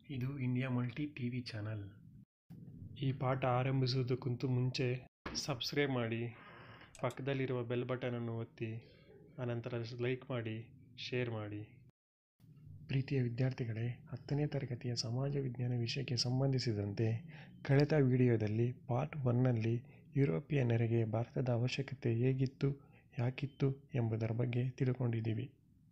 ಇದು India multi T V channel ಈ ಪಾಠ ಆರಂಭಿಸುವುದಕ್ಕಿಂತ ಮುಂಚೆ ಸಬ್ಸ್ಕ್ರೈಬ್ ಮಾಡಿ ಪಕ್ಕದಲ್ಲಿರುವ ಬೆಲ್ ಬಟನನ್ನು ಒತ್ತಿ ಅನಂತರ ಲೈಕ್ ಮಾಡಿ ಶೇರ್ ಮಾಡಿ ಪ್ರೀತಿಯ ವಿದ್ಯಾರ್ಥಿಗಳೇ ಹತ್ತನೇ ತರಗತಿಯ ಸಮಾಜ ವಿಜ್ಞಾನ ವಿಷಯಕ್ಕೆ ಸಂಬಂಧಿಸಿದಂತೆ ಕಳೆದ ವಿಡಿಯೋದಲ್ಲಿ ಪಾರ್ಟ್ ಒನ್ನಲ್ಲಿ ಯುರೋಪಿಯನ್ನರಿಗೆ ಭಾರತದ ಅವಶ್ಯಕತೆ ಹೇಗಿತ್ತು ಯಾಕಿತ್ತು ಎಂಬುದರ ಬಗ್ಗೆ ತಿಳ್ಕೊಂಡಿದ್ದೀವಿ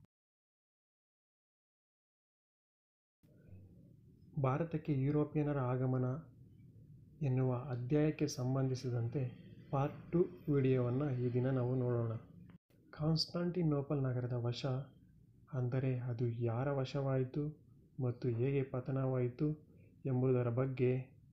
ಭಾರತಕ್ಕೆ ಯುರೋಪಿಯನ್ನರ ಆಗಮನ ಎನ್ನುವ ಅಧ್ಯಾಯಕ್ಕೆ ಸಂಬಂಧಿಸಿದಂತೆ ಪಾರ್ಟ್ ಟು ವಿಡಿಯೋವನ್ನು ಈ ದಿನ ನಾವು ನೋಡೋಣ ಕಾನ್ಸ್ಟಾಂಟಿನೋಪಲ್ ನಗರದ ವಶ ಅಂದರೆ ಅದು ಯಾರ ವಶವಾಯಿತು ಮತ್ತು ಹೇಗೆ ಪತನವಾಯಿತು ಎಂಬುದರ ಬಗ್ಗೆ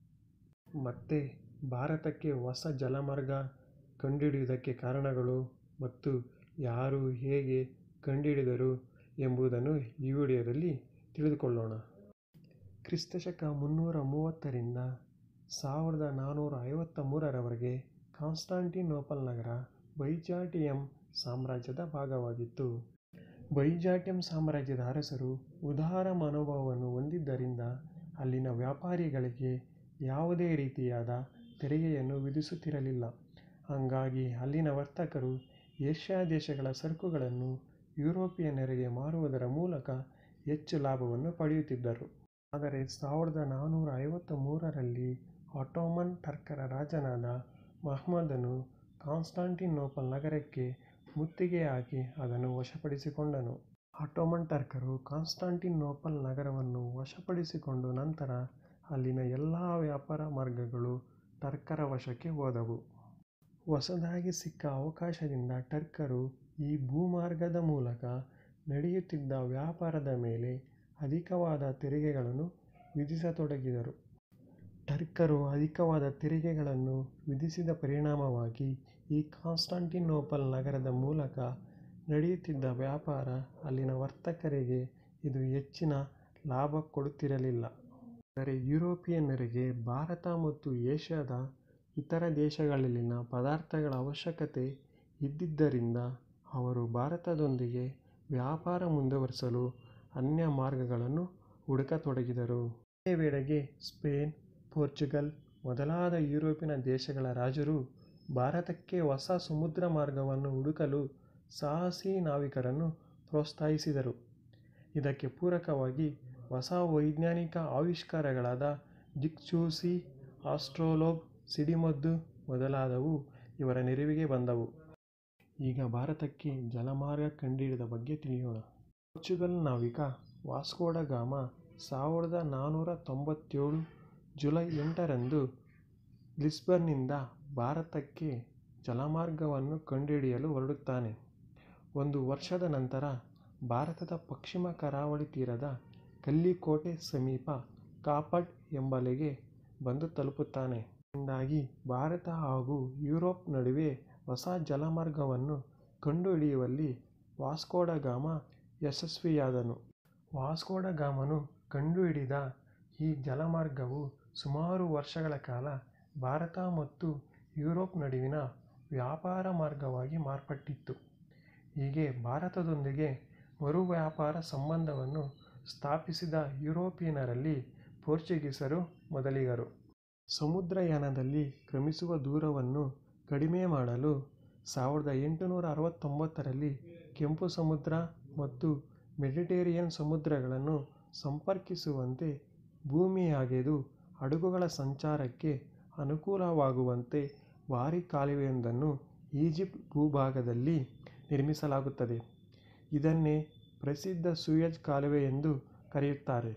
ಮತ್ತೆ ಭಾರತಕ್ಕೆ ಹೊಸ ಜಲಮಾರ್ಗ ಕಂಡುಹಿಡಿಯುವುದಕ್ಕೆ ಕಾರಣಗಳು ಮತ್ತು ಯಾರು ಹೇಗೆ ಕಂಡುಹಿಡಿದರು ಎಂಬುದನ್ನು ಈ ವಿಡಿಯೋದಲ್ಲಿ ತಿಳಿದುಕೊಳ್ಳೋಣ ಕ್ರಿಸ್ತಶಕ ಮುನ್ನೂರ ಮೂವತ್ತರಿಂದ ಸಾವಿರದ ನಾನ್ನೂರ ಐವತ್ತ ಮೂರರವರೆಗೆ ಕಾನ್ಸ್ಟಾಂಟಿನೋಪಲ್ ನಗರ ಬೈಜಾಂಟಿಯಂ ಸಾಮ್ರಾಜ್ಯದ ಭಾಗವಾಗಿತ್ತು ಬೈಜಾಂಟಿಯಂ ಸಾಮ್ರಾಜ್ಯದ ಅರಸರು ಉದಾರ ಮನೋಭಾವವನ್ನು ಹೊಂದಿದ್ದರಿಂದ ಅಲ್ಲಿನ ವ್ಯಾಪಾರಿಗಳಿಗೆ ಯಾವುದೇ ರೀತಿಯಾದ ತೆರಿಗೆಯನ್ನು ವಿಧಿಸುತ್ತಿರಲಿಲ್ಲ ಹಾಗಾಗಿ ಅಲ್ಲಿನ ವರ್ತಕರು ಏಷ್ಯಾ ದೇಶಗಳ ಸರಕುಗಳನ್ನು ಯುರೋಪಿಯನ್ನರಿಗೆ ಮಾರುವುದರ ಮೂಲಕ ಹೆಚ್ಚು ಲಾಭವನ್ನು ಪಡೆಯುತ್ತಿದ್ದರು ಆದರೆ ಸಾವಿರದ ನಾನ್ನೂರ ಐವತ್ತ ಮೂರರಲ್ಲಿ ಆಟೋಮನ್ ಟರ್ಕರ ರಾಜನಾದ ಮಹಮ್ಮದನು ಕಾನ್ಸ್ಟಾಂಟಿನೋಪಲ್ ನಗರಕ್ಕೆ ಮುತ್ತಿಗೆ ಹಾಕಿ ಅದನ್ನು ವಶಪಡಿಸಿಕೊಂಡನು ಆಟೋಮನ್ ಟರ್ಕರು ಕಾನ್ಸ್ಟಾಂಟಿನೋಪಲ್ ನಗರವನ್ನು ವಶಪಡಿಸಿಕೊಂಡ ನಂತರ ಅಲ್ಲಿನ ಎಲ್ಲ ವ್ಯಾಪಾರ ಮಾರ್ಗಗಳು ಟರ್ಕರ ವಶಕ್ಕೆ ಹೋದವು ಹೊಸದಾಗಿ ಸಿಕ್ಕ ಅವಕಾಶದಿಂದ ಟರ್ಕರು ಈ ಭೂಮಾರ್ಗದ ಮೂಲಕ ನಡೆಯುತ್ತಿದ್ದ ವ್ಯಾಪಾರದ ಮೇಲೆ ಅಧಿಕವಾದ ತೆರಿಗೆಗಳನ್ನು ವಿಧಿಸತೊಡಗಿದರು ಟರ್ಕರು ಅಧಿಕವಾದ ತೆರಿಗೆಗಳನ್ನು ವಿಧಿಸಿದ ಪರಿಣಾಮವಾಗಿ ಈ ಕಾನ್ಸ್ಟಾಂಟಿನೋಪಲ್ ನಗರದ ಮೂಲಕ ನಡೆಯುತ್ತಿದ್ದ ವ್ಯಾಪಾರ ಅಲ್ಲಿನ ವರ್ತಕರಿಗೆ ಇದು ಹೆಚ್ಚಿನ ಲಾಭ ಕೊಡುತ್ತಿರಲಿಲ್ಲ ಆದರೆ ಯುರೋಪಿಯನ್ನರಿಗೆ ಭಾರತ ಮತ್ತು ಏಷ್ಯಾದ ಇತರ ದೇಶಗಳಲ್ಲಿನ ಪದಾರ್ಥಗಳ ಅವಶ್ಯಕತೆ ಇದ್ದಿದ್ದರಿಂದ ಅವರು ಭಾರತದೊಂದಿಗೆ ವ್ಯಾಪಾರ ಮುಂದುವರಿಸಲು ಅನ್ಯ ಮಾರ್ಗಗಳನ್ನು ಹುಡುಕತೊಡಗಿದರು ಇದೇ ವೇಳೆಗೆ ಸ್ಪೇನ್ ಪೋರ್ಚುಗಲ್ ಮೊದಲಾದ ಯುರೋಪಿನ ದೇಶಗಳ ರಾಜರು ಭಾರತಕ್ಕೆ ಹೊಸ ಸಮುದ್ರ ಮಾರ್ಗವನ್ನು ಹುಡುಕಲು ಸಾಹಸಿ ನಾವಿಕರನ್ನು ಪ್ರೋತ್ಸಾಹಿಸಿದರು ಇದಕ್ಕೆ ಪೂರಕವಾಗಿ ಹೊಸ ವೈಜ್ಞಾನಿಕ ಆವಿಷ್ಕಾರಗಳಾದ ದಿಕ್ಸೂಚಿ ಆಸ್ಟ್ರೋಲೋಬ್ ಸಿಡಿಮದ್ದು ಮೊದಲಾದವು ಇವರ ನೆರವಿಗೆ ಬಂದವು ಈಗ ಭಾರತಕ್ಕೆ ಜಲಮಾರ್ಗ ಕಂಡುಹಿಡಿದ ಬಗ್ಗೆ ತಿಳಿಯೋಣ ಪೋರ್ಚುಗಲ್ ನಾವಿಕ ವಾಸ್ಕೋಡ ಗಾಮ ಸಾವಿರದ ನಾನ್ನೂರ ತೊಂಬತ್ತೇಳು ಜುಲೈ ಎಂಟರಂದು ಲಿಸ್ಬನ್ನಿಂದ ಭಾರತಕ್ಕೆ ಜಲಮಾರ್ಗವನ್ನು ಕಂಡುಹಿಡಿಯಲು ಹೊರಡುತ್ತಾನೆ ಒಂದು ವರ್ಷದ ನಂತರ ಭಾರತದ ಪಶ್ಚಿಮ ಕರಾವಳಿ ತೀರದ ಕಲ್ಲಿಕೋಟೆ ಸಮೀಪ ಕಾಪಡ್ ಎಂಬಲ್ಲಿಗೆ ಬಂದು ತಲುಪುತ್ತಾನೆ ಇದರಿಂದಾಗಿ ಭಾರತ ಹಾಗೂ ಯುರೋಪ್ ನಡುವೆ ಹೊಸ ಜಲಮಾರ್ಗವನ್ನು ಕಂಡುಹಿಡಿಯುವಲ್ಲಿ ವಾಸ್ಕೋಡ ಗಾಮ ಯಶಸ್ವಿಯಾದನು ವಾಸ್ಕೋಡ ಗಾಮನು ಕಂಡುಹಿಡಿದ ಈ ಜಲಮಾರ್ಗವು ಸುಮಾರು ವರ್ಷಗಳ ಕಾಲ ಭಾರತ ಮತ್ತು ಯುರೋಪ್ ನಡುವಿನ ವ್ಯಾಪಾರ ಮಾರ್ಗವಾಗಿ ಮಾರ್ಪಟ್ಟಿತು ಹೀಗೆ ಭಾರತದೊಂದಿಗೆ ಮರು ವ್ಯಾಪಾರ ಸಂಬಂಧವನ್ನು ಸ್ಥಾಪಿಸಿದ ಯುರೋಪಿಯನ್ನರಲ್ಲಿ ಪೋರ್ಚುಗೀಸರು ಮೊದಲಿಗರು ಸಮುದ್ರಯಾನದಲ್ಲಿ ಕ್ರಮಿಸುವ ದೂರವನ್ನು ಕಡಿಮೆ ಮಾಡಲು ಸಾವಿರದ ಎಂಟುನೂರ ಅರವತ್ತೊಂಬತ್ತರಲ್ಲಿ ಕೆಂಪು ಸಮುದ್ರ ಮತ್ತು ಮೆಡಿಟರೇನಿಯನ್ ಸಮುದ್ರಗಳನ್ನು ಸಂಪರ್ಕಿಸುವಂತೆ ಭೂಮಿ ಅಗೆದು ಹಡಗುಗಳ ಸಂಚಾರಕ್ಕೆ ಅನುಕೂಲವಾಗುವಂತೆ ಭಾರೀ ಕಾಲುವೆಯೊಂದನ್ನು ಈಜಿಪ್ಟ್ ಭೂಭಾಗದಲ್ಲಿ ನಿರ್ಮಿಸಲಾಗುತ್ತದೆ ಇದನ್ನೇ ಪ್ರಸಿದ್ಧ ಸೂಯಜ್ ಕಾಲುವೆ ಎಂದು ಕರೆಯುತ್ತಾರೆ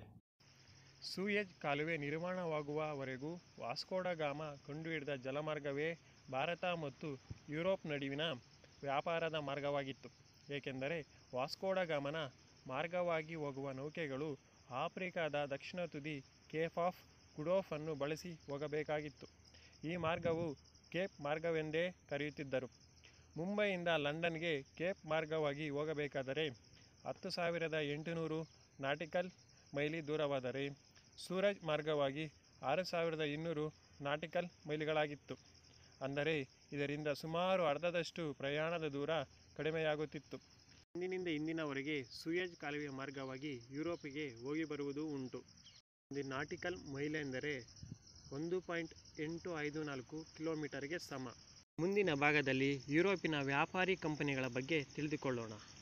ಸೂಯಜ್ ಕಾಲುವೆ ನಿರ್ಮಾಣವಾಗುವವರೆಗೂ ವಾಸ್ಕೋಡ ಗಾಮ ಕಂಡುಹಿಡಿದ ಜಲಮಾರ್ಗವೇ ಭಾರತ ಮತ್ತು ಯುರೋಪ್ ನಡುವಿನ ವ್ಯಾಪಾರದ ಮಾರ್ಗವಾಗಿತ್ತು ಏಕೆಂದರೆ ವಾಸ್ಕೋಡ ಗಾಮನ ಮಾರ್ಗವಾಗಿ ಹೋಗುವ ನೌಕೆಗಳು ಆಫ್ರಿಕಾದ ದಕ್ಷಿಣ ತುದಿ ಕೇಪ್ ಆಫ್ ಗುಡೋಫನ್ನು ಬಳಸಿ ಹೋಗಬೇಕಾಗಿತ್ತು ಈ ಮಾರ್ಗವು ಕೇಪ್ ಮಾರ್ಗವೆಂದೇ ಕರೆಯುತ್ತಿದ್ದರು ಮುಂಬಯಿಯಿಂದ ಲಂಡನ್ಗೆ ಕೇಪ್ ಮಾರ್ಗವಾಗಿ ಹೋಗಬೇಕಾದರೆ ಹತ್ತು ಸಾವಿರದ ಎಂಟುನೂರು ನಾಟಿಕಲ್ ಮೈಲಿ ದೂರವಾದರೆ ಸೂರಜ್ ಮಾರ್ಗವಾಗಿ ಆರು ಸಾವಿರದ ಇನ್ನೂರು ನಾಟಿಕಲ್ ಮೈಲಿಗಳಾಗಿತ್ತು ಅಂದರೆ ಇದರಿಂದ ಸುಮಾರು ಅರ್ಧದಷ್ಟು ಪ್ರಯಾಣದ ದೂರ ಕಡಿಮೆಯಾಗುತ್ತಿತ್ತು ಇಂದಿನಿಂದ ಇಂದಿನವರೆಗೆ ಸೂಯಜ್ ಕಾಲುವೆ ಮಾರ್ಗವಾಗಿ ಯುರೋಪಿಗೆ ಹೋಗಿ ಬರುವುದೂ ಉಂಟು ಒಂದು ನಾಟಿಕಲ್ ಮೈಲ್ ಎಂದರೆ ಒಂದು ಪಾಯಿಂಟ್ ಎಂಟು ಐದು ನಾಲ್ಕು ಕಿಲೋಮೀಟರ್ಗೆ ಸಮ ಮುಂದಿನ ಭಾಗದಲ್ಲಿ ಯುರೋಪಿನ ವ್ಯಾಪಾರಿ ಕಂಪನಿಗಳ ಬಗ್ಗೆ ತಿಳಿದುಕೊಳ್ಳೋಣ